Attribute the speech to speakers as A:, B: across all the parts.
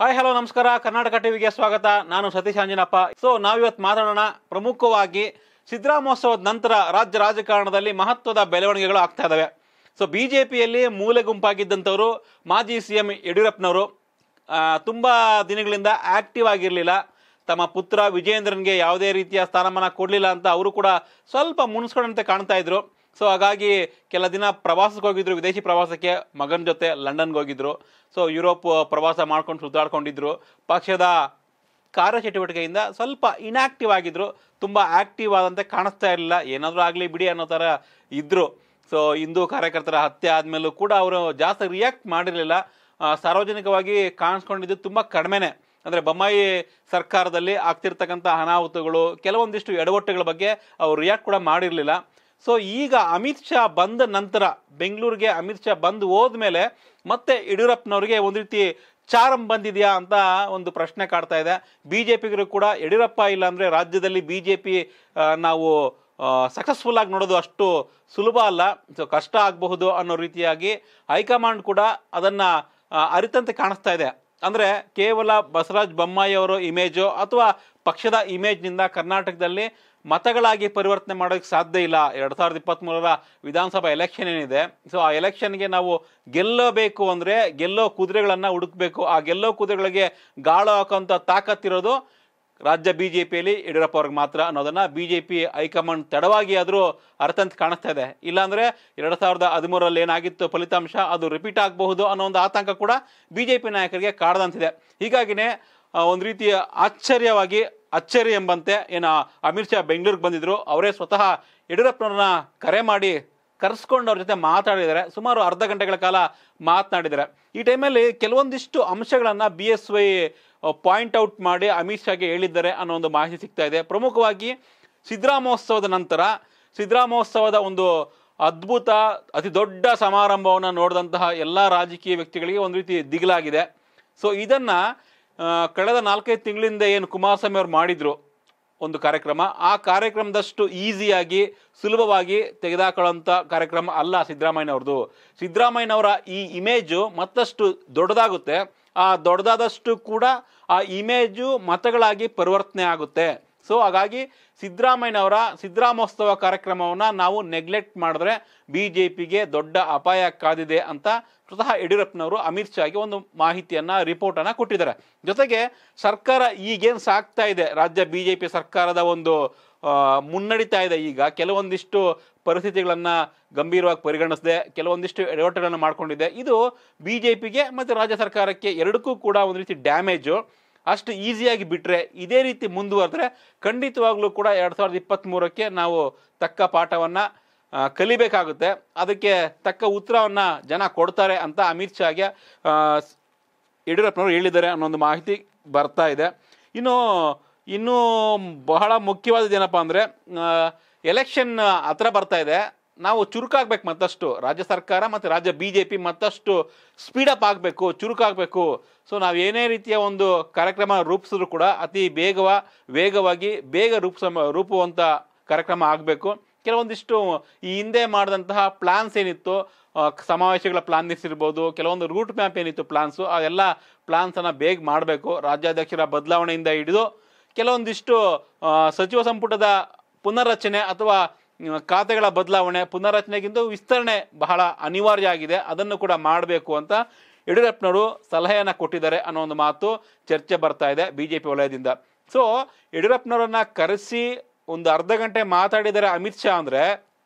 A: hi hello ನಮಸ್ಕಾರ ಕರ್ನಾಟಕ ಟಿವಿಗೆ ಸ್ವಾಗತ ನಾನು ಸತೀಶ್ ಆಂಜನಪ್ಪ ಸೊ ನಾವಿವತ್ತು ಮಾತಾಡೋಣ ಪ್ರಮುಖವಾಗಿ ಸಿದ್ದರಾಮೋತ್ಸವದ ನಂತರ ರಾಜ್ಯ ರಾಜಕಾರಣದಲ್ಲಿ ಮಹತ್ವದ ಬೆಳವಣಿಗೆಗಳು ಆಗ್ತಾ ಇದಾವೆ ಸೊ ಬಿಜೆಪಿಯಲ್ಲಿ ಮೂಲೆ ಗುಂಪಾಗಿದ್ದಂಥವರು ಮಾಜಿ ಸಿ ಎಂ ಯಡಿಯೂರಪ್ಪನವರು ಆ, ತುಂಬಾ ದಿನಗಳಿಂದ ಆಕ್ಟಿವ್ ಆಗಿರಲಿಲ್ಲ ತಮ್ಮ ಪುತ್ರ ವಿಜೇಂದ್ರನ್ಗೆ ಯಾವುದೇ ರೀತಿಯ ಸ್ಥಾನಮಾನ ಕೊಡಲಿಲ್ಲ ಅಂತ ಅವರು ಕೂಡ ಸ್ವಲ್ಪ ಮುನ್ಸ್ಕೊಂಡಂತೆ ಕಾಣ್ತಾ ಇದ್ರು ಸೊ ಹಾಗಾಗಿ ಕೆಲ ದಿನ ಪ್ರವಾಸಕ್ಕೆ ಹೋಗಿದ್ರು ವಿದೇಶಿ ಪ್ರವಾಸಕ್ಕೆ ಮಗನ ಜೊತೆ ಲಂಡನ್ಗೆ ಹೋಗಿದ್ರು ಸೊ ಯುರೋಪ್ ಪ್ರವಾಸ ಮಾಡ್ಕೊಂಡು ಸುತ್ತಾಡ್ಕೊಂಡಿದ್ರು ಪಕ್ಷದ ಕಾರ್ಯಚಟುವಟಿಕೆಯಿಂದ ಸ್ವಲ್ಪ ಇನ್ಆಕ್ಟಿವ್ ಆಗಿದ್ರು ತುಂಬ ಆಕ್ಟಿವ್ ಆದಂತೆ ಕಾಣಿಸ್ತಾ ಇರಲಿಲ್ಲ ಏನಾದರೂ ಆಗಲಿ ಬಿಡಿ ಅನ್ನೋ ಥರ ಇದ್ರು ಸೊ ಹಿಂದೂ ಕಾರ್ಯಕರ್ತರ ಹತ್ಯೆ ಆದಮೇಲೂ ಕೂಡ ಅವರು ಜಾಸ್ತಿ ರಿಯಾಕ್ಟ್ ಮಾಡಿರಲಿಲ್ಲ ಆ, ಸಾರ್ವಜನಿಕವಾಗಿ ಕಾಣಿಸ್ಕೊಂಡಿದ್ದು ತುಂಬ ಕಡಿಮೆನೆ ಅಂದರೆ ಬೊಮ್ಮಾಯಿ ಸರ್ಕಾರದಲ್ಲಿ ಆಗ್ತಿರ್ತಕ್ಕಂಥ ಅನಾಹುತಗಳು ಕೆಲವೊಂದಿಷ್ಟು ಎಡವಟ್ಟುಗಳ ಬಗ್ಗೆ ಅವರು ರಿಯಾಕ್ಟ್ ಕೂಡ ಮಾಡಿರಲಿಲ್ಲ ಸೊ ಈಗ ಅಮಿತ್ ಶಾ ಬಂದ ನಂತರ ಬೆಂಗಳೂರಿಗೆ ಅಮಿತ್ ಶಾ ಬಂದು ಹೋದ್ಮೇಲೆ ಮತ್ತೆ ಯಡಿಯೂರಪ್ಪನವರಿಗೆ ಒಂದು ರೀತಿ ಚಾರಂ ಬಂದಿದೆಯಾ ಅಂತ ಒಂದು ಪ್ರಶ್ನೆ ಕಾಡ್ತಾ ಇದೆ ಬಿಜೆಪಿಗರು ಕೂಡ ಯಡಿಯೂರಪ್ಪ ಇಲ್ಲ ಅಂದ್ರೆ ರಾಜ್ಯದಲ್ಲಿ ಬಿಜೆಪಿ ನಾವು ಸಕ್ಸಸ್ಫುಲ್ ಆಗಿ ನೋಡೋದು ಅಷ್ಟು ಸುಲಭ ಅಲ್ಲ ಸೊ ಕಷ್ಟ ಆಗಬಹುದು ಅನ್ನೋ ರೀತಿಯಾಗಿ ಹೈಕಮಾಂಡ್ ಕೂಡ ಅದನ್ನ ಆ, ಅರಿತಂತೆ ಕಾಣಿಸ್ತಾ ಇದೆ ಅಂದ್ರೆ ಕೇವಲ ಬಸವರಾಜ ಬೊಮ್ಮಾಯಿ ಅವರ ಇಮೇಜು ಅಥವಾ ಪಕ್ಷದ ಇಮೇಜ್ನಿಂದ ಕರ್ನಾಟಕದಲ್ಲಿ ಮತಗಳಾಗಿ ಪರಿವರ್ತನೆ ಮಾಡೋಕ್ಕೆ ಸಾಧ್ಯ ಇಲ್ಲ ಎರಡ್ ಸಾವಿರದ ಇಪ್ಪತ್ತ್ ಮೂರರ ವಿಧಾನಸಭಾ ಎಲೆಕ್ಷನ್ ಏನಿದೆ ಸೊ ಆ ಎಲೆಕ್ಷನ್ಗೆ ನಾವು ಗೆಲ್ಲಬೇಕು ಅಂದ್ರೆ ಗೆಲ್ಲೋ ಕುದುರೆಗಳನ್ನ ಹುಡುಕ್ಬೇಕು ಆ ಗೆಲ್ಲೋ ಕುದುರೆಗಳಿಗೆ ಗಾಳು ಹಾಕೋಂಥ ತಾಕತ್ತಿರೋದು ರಾಜ್ಯ ಬಿಜೆಪಿಯಲ್ಲಿ ಯಡಿಯೂರಪ್ಪ ಅವ್ರಿಗೆ ಮಾತ್ರ ಅನ್ನೋದನ್ನ ಬಿಜೆಪಿ ಹೈಕಮಾಂಡ್ ತಡವಾಗಿ ಆದರೂ ಅರ್ಥಂತ ಕಾಣಿಸ್ತಾ ಇದೆ ಇಲ್ಲಾಂದ್ರೆ ಎರಡ್ ಸಾವಿರದ ಹದಿಮೂರರಲ್ಲಿ ಏನಾಗಿತ್ತು ಫಲಿತಾಂಶ ಅದು ರಿಪೀಟ್ ಆಗಬಹುದು ಅನ್ನೋ ಒಂದು ಆತಂಕ ಕೂಡ ಬಿಜೆಪಿ ನಾಯಕರಿಗೆ ಕಾಡದಂತಿದೆ ಹೀಗಾಗಿನೇ ಆ, ಒಂದು ರೀತಿಯ ಆಶ್ಚರ್ಯವಾಗಿ ಅಚ್ಚರಿ ಎಂಬಂತೆ ಏನು ಅಮಿತ್ ಶಾ ಬೆಂಗಳೂರಿಗೆ ಬಂದಿದ್ರು ಅವರೇ ಸ್ವತಃ ಯಡಿಯೂರಪ್ಪನವ್ರನ್ನ ಕರೆ ಮಾಡಿ ಕರೆಸ್ಕೊಂಡು ಅವ್ರ ಜೊತೆ ಮಾತಾಡಿದ್ದಾರೆ ಸುಮಾರು ಅರ್ಧ ಗಂಟೆಗಳ ಕಾಲ ಮಾತನಾಡಿದ್ದಾರೆ ಈ ಟೈಮಲ್ಲಿ ಕೆಲವೊಂದಿಷ್ಟು ಅಂಶಗಳನ್ನ B S Y point out ಮಾಡಿ ಅಮಿತ್ ಶಾಗೆ ಹೇಳಿದ್ದಾರೆ ಅನ್ನೋ ಒಂದು ಮಾಹಿತಿ ಸಿಗ್ತಾ ಇದೆ ಪ್ರಮುಖವಾಗಿ ಸಿದ್ದರಾಮೋತ್ಸವದ ನಂತರ ಸಿದ್ದರಾಮೋತ್ಸವದ ಒಂದು ಅದ್ಭುತ ಅತಿ ದೊಡ್ಡ ಸಮಾರಂಭವನ್ನು ನೋಡಿದಂತಹ ಎಲ್ಲ ರಾಜಕೀಯ ವ್ಯಕ್ತಿಗಳಿಗೆ ಒಂದು ರೀತಿ ದಿಗಿಲಾಗಿದೆ ಸೊ ಇದನ್ನ ಆ, ಕಳೆದ ನಾಲ್ಕೈದು ತಿಂಗಳಿಂದ ಏನು ಕುಮಾರಸ್ವಾಮಿ ಅವರು ಮಾಡಿದ್ರು ಒಂದು ಕಾರ್ಯಕ್ರಮ ಆ ಕಾರ್ಯಕ್ರಮದಷ್ಟು ಈಸಿಯಾಗಿ ಸುಲಭವಾಗಿ ತೆಗೆದುಕೊಳ್ಳುವಂಥ ಕಾರ್ಯಕ್ರಮ ಅಲ್ಲ ಸಿದ್ದರಾಮಯ್ಯನವ್ರದ್ದು ಸಿದ್ದರಾಮಯ್ಯನವರ ಈ ಇಮೇಜು ಮತ್ತಷ್ಟು ದೊಡ್ಡದಾಗುತ್ತೆ ಆ ದೊಡ್ಡದಾದಷ್ಟು ಕೂಡ ಆ ಇಮೇಜು ಮತಗಳಾಗಿ ಪರಿವರ್ತನೆ ಆಗುತ್ತೆ ಸೊ ಹಾಗಾಗಿ ಸಿದ್ದರಾಮಯ್ಯನವರ ಸಿದ್ದರಾಮೋತ್ಸವ ಕಾರ್ಯಕ್ರಮವನ್ನು ನಾವು ನೆಗ್ಲೆಕ್ಟ್ ಮಾಡಿದ್ರೆ ಬಿ ಜೆ ಪಿಗೆ ದೊಡ್ಡ ಅಪಾಯ ಕಾದಿದೆ ಅಂತ ಸ್ವತಃ ಯಡಿಯೂರಪ್ಪನವರು ಅಮಿತ್ ಶಾಗೆ ಒಂದು ಮಾಹಿತಿಯನ್ನ ರಿಪೋರ್ಟ್ ಅನ್ನ ಕೊಟ್ಟಿದ್ದಾರೆ ಜೊತೆಗೆ ಸರ್ಕಾರ ಈಗೇನು ಸಾಕ್ತಾ ಇದೆ ರಾಜ್ಯ ಬಿಜೆಪಿ ಸರ್ಕಾರದ ಒಂದು ಆ, ಮುನ್ನಡೀತಾ ಇದೆ ಈಗ ಕೆಲವೊಂದಿಷ್ಟು ಪರಿಸ್ಥಿತಿಗಳನ್ನ ಗಂಭೀರವಾಗಿ ಪರಿಗಣಿಸದೆ ಕೆಲವೊಂದಿಷ್ಟು ಎಡವಟ್ಟುಗಳನ್ನ ಮಾಡ್ಕೊಂಡಿದೆ ಇದು ಬಿಜೆಪಿಗೆ ಮತ್ತು ರಾಜ್ಯ ಸರ್ಕಾರಕ್ಕೆ ಎರಡಕ್ಕೂ ಕೂಡ ಒಂದು ರೀತಿ ಡ್ಯಾಮೇಜು ಅಷ್ಟು ಈಸಿಯಾಗಿ ಬಿಟ್ರೆ ಇದೇ ರೀತಿ ಮುಂದುವರೆದ್ರೆ ಖಂಡಿತವಾಗ್ಲೂ ಕೂಡ ಎರಡ್ ಸಾವಿರದ ಇಪ್ಪತ್ತ್ ಮೂರಕ್ಕೆ ನಾವು ತಕ್ಕ ಪಾಠವನ್ನ ಆ, ಕಲಿಬೇಕಾಗುತ್ತೆ ಅದಕ್ಕೆ ತಕ್ಕ ಉತ್ತರವನ್ನ ಜನ ಕೊಡ್ತಾರೆ ಅಂತ ಅಮಿತ್ ಶಾಗೆ ಆ, ಸ್- ಯಡಿಯೂರಪ್ಪನವರು ಹೇಳಿದ್ದಾರೆ ಅನ್ನೋ ಒಂದು ಮಾಹಿತಿ ಬರ್ತಾ ಇದೆ ಇನ್ನು ಇನ್ನೂ ಬಹಳ ಮುಖ್ಯವಾದದ್ದು ಏನಪ್ಪ ಅಂದರೆ ಎಲೆಕ್ಷನ್ ಹತ್ರ ಬರ್ತಾ ಇದೆ ನಾವು ಚುರುಕಾಗ್ಬೇಕು ಮತ್ತಷ್ಟು ರಾಜ್ಯ ಸರ್ಕಾರ ಮತ್ತು ರಾಜ್ಯ ಬಿ ಜೆ ಪಿ ಮತ್ತಷ್ಟು ಸ್ಪೀಡಪ್ ಆಗಬೇಕು ಚುರುಕಾಗಬೇಕು ಸೊ ನಾವು ಏನೇ ರೀತಿಯ ಒಂದು ಕಾರ್ಯಕ್ರಮ ರೂಪಿಸಿದ್ರು ಕೂಡ ಅತಿ ಬೇಗವ ವೇಗವಾಗಿ ಬೇಗ ರೂಪಿಸ ರೂಪುವಂಥ ಕಾರ್ಯಕ್ರಮ ಆಗಬೇಕು ಕೆಲವೊಂದಿಷ್ಟು ಈ ಹಿಂದೆ ಮಾಡಿದಂತಹ ಪ್ಲಾನ್ಸ್ ಏನಿತ್ತು ಆ, ಸಮಾವೇಶಗಳ ಪ್ಲಾನ್ಸ್ ಇರ್ಬೋದು ಕೆಲವೊಂದು ರೂಟ್ ಮ್ಯಾಪ್ ಏನಿತ್ತು ಪ್ಲಾನ್ಸು ಆ ಎಲ್ಲ ಪ್ಲಾನ್ಸನ್ನು ಬೇಗ ಮಾಡಬೇಕು ರಾಜ್ಯಾಧ್ಯಕ್ಷರ ಬದಲಾವಣೆಯಿಂದ ಹಿಡಿದು ಕೆಲವೊಂದಿಷ್ಟು ಆ, ಸಚಿವ ಸಂಪುಟದ ಪುನರ್ರಚನೆ ಅಥವಾ ಮ್, ಖಾತೆಗಳ ಬದಲಾವಣೆ ಪುನರ್ರಚನೆಗಿಂತ ವಿಸ್ತರಣೆ ಬಹಳ ಅನಿವಾರ್ಯ ಆಗಿದೆ ಅದನ್ನು ಕೂಡ ಮಾಡಬೇಕು ಅಂತ ಯಡಿಯೂರಪ್ಪನವರು ಸಲಹೆಯನ್ನು ಕೊಟ್ಟಿದ್ದಾರೆ ಅನ್ನೋ ಒಂದು ಮಾತು ಚರ್ಚೆ ಬರ್ತಾ ಇದೆ ಬಿಜೆಪಿ ವಲಯದಿಂದ ಸೊ ಯಡಿಯೂರಪ್ಪನವರನ್ನ ಕರೆಸಿ ಒಂದು ಅರ್ಧ ಗಂಟೆ ಮಾತಾಡಿದರೆ ಅಮಿತ್ ಶಾ ಅಂದ್ರೆ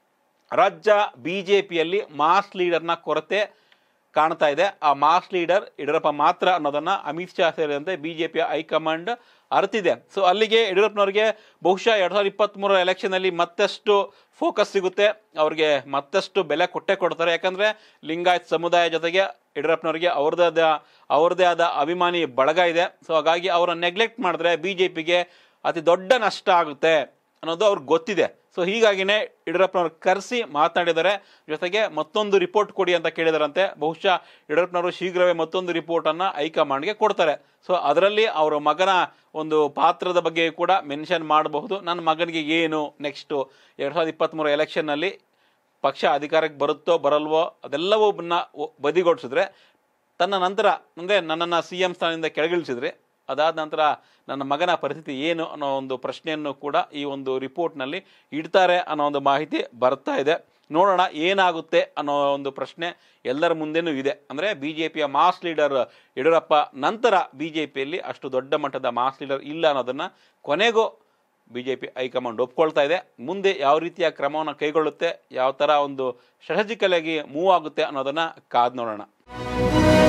A: ರಾಜ್ಯ ಬಿಜೆಪಿಯಲ್ಲಿ ಮಾಸ್ ಲೀಡರ್ನ ಕೊರತೆ ಕಾಣ್ತಾ ಇದೆ ಆ ಮಾಸ್ ಲೀಡರ್ ಯಡಿಯೂರಪ್ಪ ಮಾತ್ರ ಅನ್ನೋದನ್ನ ಅಮಿತ್ ಶಾ ಸೇರಿದಂತೆ ಬಿಜೆಪಿಯ ಹೈಕಮಾಂಡ್ ಅರ್ತಿದೆ ಸೊ ಅಲ್ಲಿಗೆ ಯಡಿಯೂರಪ್ಪನವರಿಗೆ ಬಹುಶಃ ಎರಡ್ ಸಾವಿರದ ಇಪ್ಪತ್ತ್ ಮೂರರ ಎಲೆಕ್ಷನ್ ಅಲ್ಲಿ ಮತ್ತಷ್ಟು ಫೋಕಸ್ ಸಿಗುತ್ತೆ ಅವ್ರಿಗೆ ಮತ್ತಷ್ಟು ಬೆಲೆ ಕೊಟ್ಟೆ ಕೊಡ್ತಾರೆ ಯಾಕಂದ್ರೆ ಲಿಂಗಾಯತ್ ಸಮುದಾಯ ಜೊತೆಗೆ ಯಡಿಯೂರಪ್ಪನವರಿಗೆ ಅವ್ರದ್ದೇ ಆದ ಅವ್ರದ್ದೇ ಆದ ಅಭಿಮಾನಿ ಬಳಗ ಇದೆ ಸೊ ಹಾಗಾಗಿ ಅವರನ್ನ ನೆಗ್ಲೆಕ್ಟ್ ಮಾಡಿದ್ರೆ ಬಿಜೆಪಿಗೆ ಅತಿ ದೊಡ್ಡ ನಷ್ಟ ಆಗುತ್ತೆ ಅನ್ನೋದು ಅವ್ರಿಗೆ ಗೊತ್ತಿದೆ ಸೊ ಹೀಗಾಗಿನೇ ಯಡಿಯೂರಪ್ಪನವ್ರು ಕರೆಸಿ ಮಾತನಾಡಿದ್ದಾರೆ ಜೊತೆಗೆ ಮತ್ತೊಂದು ರಿಪೋರ್ಟ್ ಕೊಡಿ ಅಂತ ಕೇಳಿದಾರಂತೆ ಬಹುಶಃ ಯಡಿಯೂರಪ್ಪನವರು ಶೀಘ್ರವೇ ಮತ್ತೊಂದು ರಿಪೋರ್ಟ್ ಅನ್ನ ಹೈಕಮಾಂಡ್ಗೆ ಕೊಡ್ತಾರೆ ಸೊ ಅದರಲ್ಲಿ ಅವರ ಮಗನ ಒಂದು ಪಾತ್ರದ ಬಗ್ಗೆ ಕೂಡ ಮೆನ್ಷನ್ ಮಾಡಬಹುದು ನನ್ನ ಮಗನಿಗೆ ಏನು ನೆಕ್ಸ್ಟು ಎರಡ್ ಸಾವಿರದ ಇಪ್ಪತ್ತ್ಮೂರು ಎಲೆಕ್ಷನ್ನಲ್ಲಿ ಪಕ್ಷ ಅಧಿಕಾರಕ್ಕೆ ಬರುತ್ತೋ ಬರಲ್ವೋ ಅದೆಲ್ಲವನ್ನ ಬದಿಗೊಡಿಸಿದ್ರೆ ತನ್ನ ನಂತರ ಅಂದರೆ ನನ್ನನ್ನು ಸಿ ಎಂ ಸ್ಥಾನದಿಂದ ಕೆಳಗಿಳಿಸಿದ್ರೆ ಅದಾದ ನಂತರ ನನ್ನ ಮಗನ ಪರಿಸ್ಥಿತಿ ಏನು ಅನ್ನೋ ಒಂದು ಪ್ರಶ್ನೆಯನ್ನು ಕೂಡ ಈ ಒಂದು ರಿಪೋರ್ಟ್ನಲ್ಲಿ ಇಡ್ತಾರೆ ಅನ್ನೋ ಒಂದು ಮಾಹಿತಿ ಬರ್ತಾ ಇದೆ ನೋಡೋಣ ಏನಾಗುತ್ತೆ ಅನ್ನೋ ಒಂದು ಪ್ರಶ್ನೆ ಎಲ್ಲರ ಮುಂದೆನೂ ಇದೆ ಅಂದರೆ ಬಿ ಜೆ ಪಿಯ ಮಾಸ್ ಲೀಡರ್ ಯಡಿಯೂರಪ್ಪ ನಂತರ ಬಿ ಜೆ ಪಿಯಲ್ಲಿ ಅಷ್ಟು ದೊಡ್ಡ ಮಟ್ಟದ ಮಾಸ್ ಲೀಡರ್ ಇಲ್ಲ ಅನ್ನೋದನ್ನು ಕೊನೆಗೂ ಬಿ ಜೆ ಪಿ ಹೈಕಮಾಂಡ್ ಒಪ್ಕೊಳ್ತಾ ಇದೆ ಮುಂದೆ ಯಾವ ರೀತಿಯ ಕ್ರಮವನ್ನು ಕೈಗೊಳ್ಳುತ್ತೆ ಯಾವ ಥರ ಒಂದು ಸ್ಟ್ರಾಟಜಿಕಲ್ ಆಗಿ ಮೂವ್ ಆಗುತ್ತೆ ಅನ್ನೋದನ್ನು ಕಾದು ನೋಡೋಣ